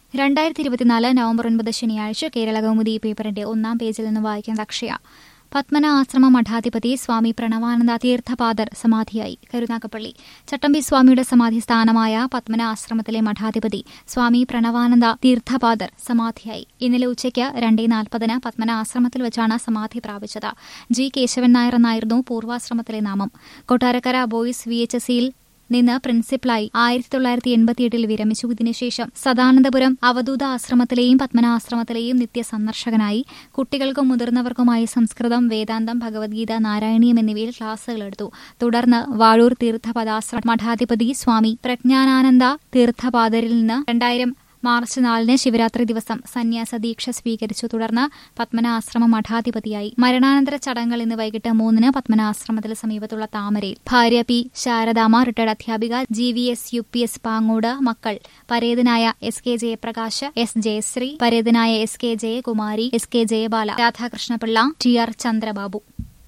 രണ്ടായിരത്തി ഇരുപത്തിനാല് നവംബർ ഒൻപത് ശനിയാഴ്ച കേരള കൗമുദി പേപ്പറിന്റെ ഒന്നാം പേജിൽ നിന്ന് വായിക്കുന്ന അക്ഷയ പത്മന ആശ്രമ മഠാധിപതി സ്വാമി പ്രണവാനന്ദ തീർത്ഥപാദർ സമാധിയായി കരുനാഗപ്പള്ളി ചട്ടമ്പി സ്വാമിയുടെ സമാധി സ്ഥാനമായ പത്മന ആശ്രമത്തിലെ മഠാധിപതി സ്വാമി പ്രണവാനന്ദ തീർത്ഥപാദർ സമാധിയായി ഇന്നലെ ഉച്ചയ്ക്ക് രണ്ടേ നാൽപ്പതിന് പത്മന ആശ്രമത്തിൽ വെച്ചാണ് സമാധി പ്രാപിച്ചത് ജി കേശവൻ നായർ എന്നായിരുന്നു പൂർവാശ്രമത്തിലെ നാമം കൊട്ടാരക്കര ബോയ്സ് വി എച്ച് എസിയിൽ നിന്ന് പ്രിൻസിപ്പലായി ആയിരത്തി തൊള്ളായിരത്തി എൺപത്തിയെട്ടിൽ വിരമിച്ചു ഇതിനുശേഷം സദാനന്ദപുരം അവധൂത ആശ്രമത്തിലെയും പത്മനാശ്രമത്തിലെയും നിത്യ സന്ദർശകനായി കുട്ടികൾക്കും മുതിർന്നവർക്കുമായി സംസ്കൃതം വേദാന്തം ഭഗവത്ഗീത നാരായണീയം എന്നിവയിൽ ക്ലാസുകൾ എടുത്തു തുടർന്ന് വാഴൂർ തീർത്ഥപദാശ്രമ മഠാധിപതി സ്വാമി പ്രജ്ഞാനാനന്ദ തീർത്ഥപാദരിൽ നിന്ന് രണ്ടായിരം മാർച്ച് നാലിന് ശിവരാത്രി ദിവസം സന്യാസ ദീക്ഷ സ്വീകരിച്ചു തുടർന്ന് പത്മനാശ്രമ മഠാധിപതിയായി മരണാനന്തര ചടങ്ങുകൾ ഇന്ന് വൈകിട്ട് മൂന്നിന് പത്മനാശ്രമത്തിന് സമീപത്തുള്ള താമരയിൽ ഭാര്യ പി ശാരദാമ റിട്ടയർഡ് അധ്യാപിക G V S U P S Pangode മക്കൾ പരേതനായ S K Jayaprakash S Jayasree പരേതനായ S K Jayakumari S K Jayabala Radhakrishnapillai T R Chandrababu